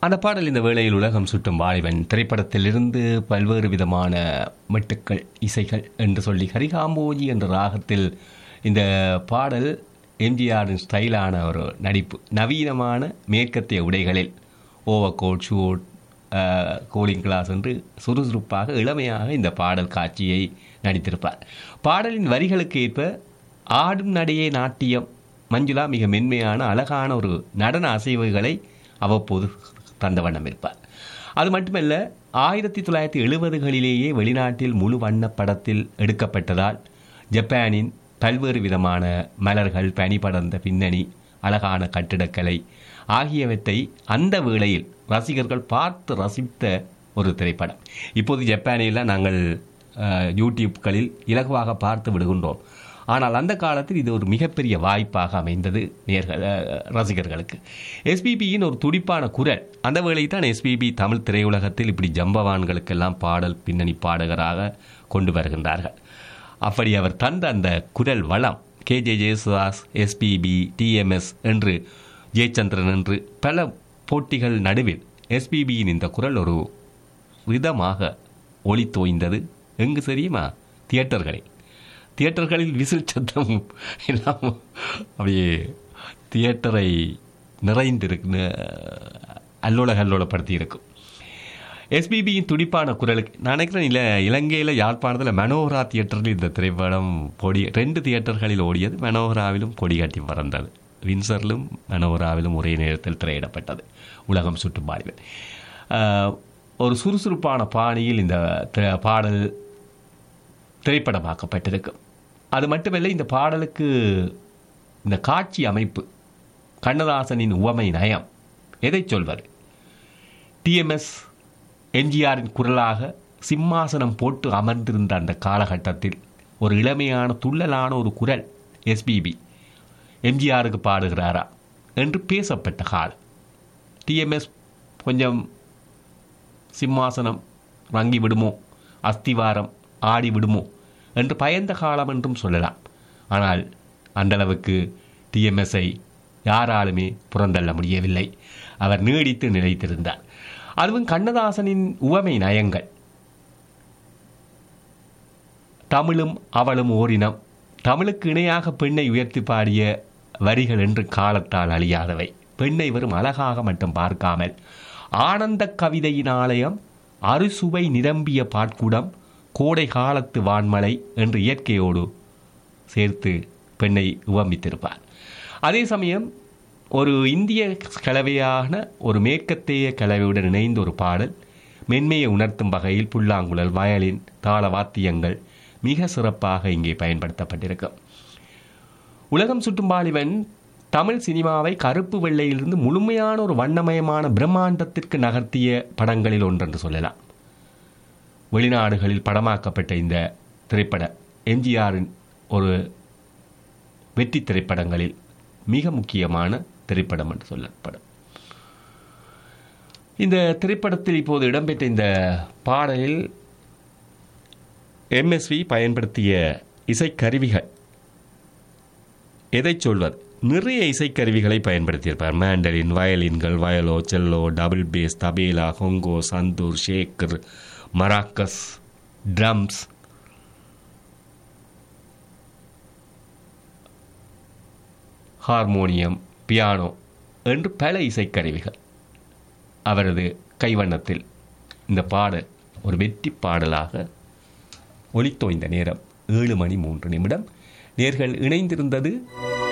அந்த பாடல் இந்த வேளையில் உலகம் சுட்டும் வாலிபன் திரைப்படத்திலிருந்து பல்வேறு விதமான மெட்டுக்கள் இசைகள் என்று சொல்லி ஹரிகாம்போஜி என்ற ராகத்தில் இந்த பாடல் எம்ஜிஆரின் ஸ்டைலான ஒரு நடிப்பு நவீனமான மேற்கத்திய உடைகளில் overcoat suit cooling glass என்று சுறுசுறுப்பாக இளமையாக இந்த பாடல் காட்சியை நடித்திருப்பார் பாடலின் வரிகளுக்கு ஏற்ப ஆடும் நடையே நாட்டியம் மஞ்சுளா மிக மென்மையான அழகான ஒரு நடன அசைவுகளை அவ்வப்போது தந்த வண்ணம் இருப்பார் அது மட்டுமல்ல ஆயிரத்தி தொள்ளாயிரத்தி எழுபதுகளிலேயே வெளிநாட்டில் முழு வண்ண படத்தில் எடுக்கப்பட்டதால் ஜப்பானின் பல்வேறு விதமான மலர்கள் பனி படர்ந்த பின்னணி அழகான கட்டிடக்கலை ஆகியவற்றை அந்த வேளையில் ரசிகர்கள் பார்த்து ரசித்த ஒரு திரைப்படம் இப்போது ஜப்பானில் நாங்கள் அஹ், யூடியூப்களில் இலகுவாக பார்த்து விடுகின்றோம் ஆனால் அந்த காலத்தில் இது ஒரு மிகப்பெரிய வாய்ப்பாக அமைந்தது நேர்கள் அஹ், ரசிகர்களுக்கு எஸ்பிபியின் ஒரு துடிப்பான குரல் அந்த வேளை தான் எஸ்பிபி தமிழ் திரையுலகத்தில் இப்படி ஜம்பவான்களுக்கெல்லாம் பாடல் பின்னணி பாடகராக கொண்டு வருகின்றார்கள் அப்படி அவர் தந்த அந்த குரல் வளம் K J Jayasudas S P B T M S என்று ஜெயச்சந்திரன் என்று பல போட்டிகள் நடுவில் எஸ்பிபியின் இந்த குரல் ஒரு விதமாக ஒளி தோய்ந்தது எங்கு தெரியுமா தியேட்டர்களில் தியேட்டர்களில் விசில் சத்தம் எல்லாம் அப்படியே தியேட்டரை நிறைந்திருக்கு அல்லோல கல்லோலப்படுத்தி இருக்கும் எஸ்பிபியின் துடிப்பான குரலுக்கு நான் நினைக்கிறேன் இல்லை இலங்கையில் யாழ்ப்பாணத்தில் மனோகரா தியேட்டரில் இந்த திரைப்படம் பொடி ரெண்டு தியேட்டர்களில் ஓடியது மனோகராவிலும் கொடி கட்டி பறந்தது வின்சரிலும் மனோகராவிலும் ஒரே நேரத்தில் திரையிடப்பட்டது உலகம் சுற்றும் பாடிவன் ஒரு சுறுசுறுப்பான பாணியில் இந்த தி- பாடல் திரைப்படமாக்கப்பட்டிருக்கு அது மட்டுமல்ல இந்த பாடலுக்கு இந்த காட்சி அமைப்பு கண்ணதாசனின் உவமை நயம் எதை சொல்வது டிஎம்எஸ் எம்ஜிஆரின் குரலாக சிம்மாசனம் போட்டு அமர்ந்திருந்த அந்த காலகட்டத்தில் ஒரு இளமையான துள்ளலான ஒரு குரல் எஸ்பிபி எம்ஜிஆருக்கு பாடுகிறாரா என்று பேசப்பட்ட காலம் டிஎம்எஸ் கொஞ்சம் சிம்மாசனம் வங்கி விடுமோ அஸ்திவாரம் ஆடி விடுமோ என்று பயந்த காலம் என்றும் சொல்லலாம் ஆனால் அந்தளவுக்கு டிஎம்எஸ்ஐ யாராலுமே புறந்தள்ள முடியவில்லை அவர் நீடித்து நிலைத்திருந்தார் அதுவும் கண்ணதாசனின் உவமை நயங்கள் தமிழும் அவளும் ஓரினம் தமிழுக்கு இணையாக பெண்ணை உயர்த்தி பாடிய வரிகள் என்று காலத்தால் அழியாதவை பெண்ணை வெறும் அழகாக மட்டும் பார்க்காமல் ஆனந்த கவிதையின் ஆலயம் அறுசுவை நிரம்பிய பாட்குடம் கோடை காலத்து வான்மலை என்று இயற்கையோடு சேர்த்து பெண்ணை உவமித்திருப்பார் அதே சமயம் ஒரு இந்திய கலவையான ஒரு மேற்கத்தைய கலவையுடன் இணைந்த ஒரு பாடல் மென்மையை உணர்த்தும் வகையில் புல்லாங்குழல் வயலின் தாள வாத்தியங்கள் மிக சிறப்பாக இங்கே பயன்படுத்தப்பட்டிருக்கும் உலகம் சுற்றும் பாலிவன் தமிழ் சினிமாவை கருப்பு வெள்ளையிலிருந்து முழுமையான ஒரு வண்ணமயமான பிரம்மாண்டத்திற்கு நகர்த்திய படங்களில் ஒன்றென்று சொல்லலாம் வெளிநாடுகளில் படமாக்கப்பட்ட இந்த திரைப்படம் எம்ஜிஆரின் ஒரு வெற்றி திரைப்படங்களில் மிக முக்கியமான திரைப்படம் என்று சொல்லப்படும் இந்த திரைப்படத்தில் இப்போது இடம்பெற்ற இந்த பாடலில் எம்எஸ்வி பயன்படுத்திய இசைக்கருவிகள் எதை சொல்வது நிறைய இசைக்கருவிகளை பயன்படுத்தியிருப்பார் mandolin violins viola cello double bass tabla ஹொங்கோ santoor shaker maracas drums harmonium piano என்று பல இசைக்கருவிகள் அவரது கைவண்ணத்தில் இந்த பாடல் ஒரு வெற்றி பாடலாக ஒலித்தோய்ந்த நேரம் ஏழு மணி மூன்று நிமிடம் நேர்கள் இணைந்திருந்தது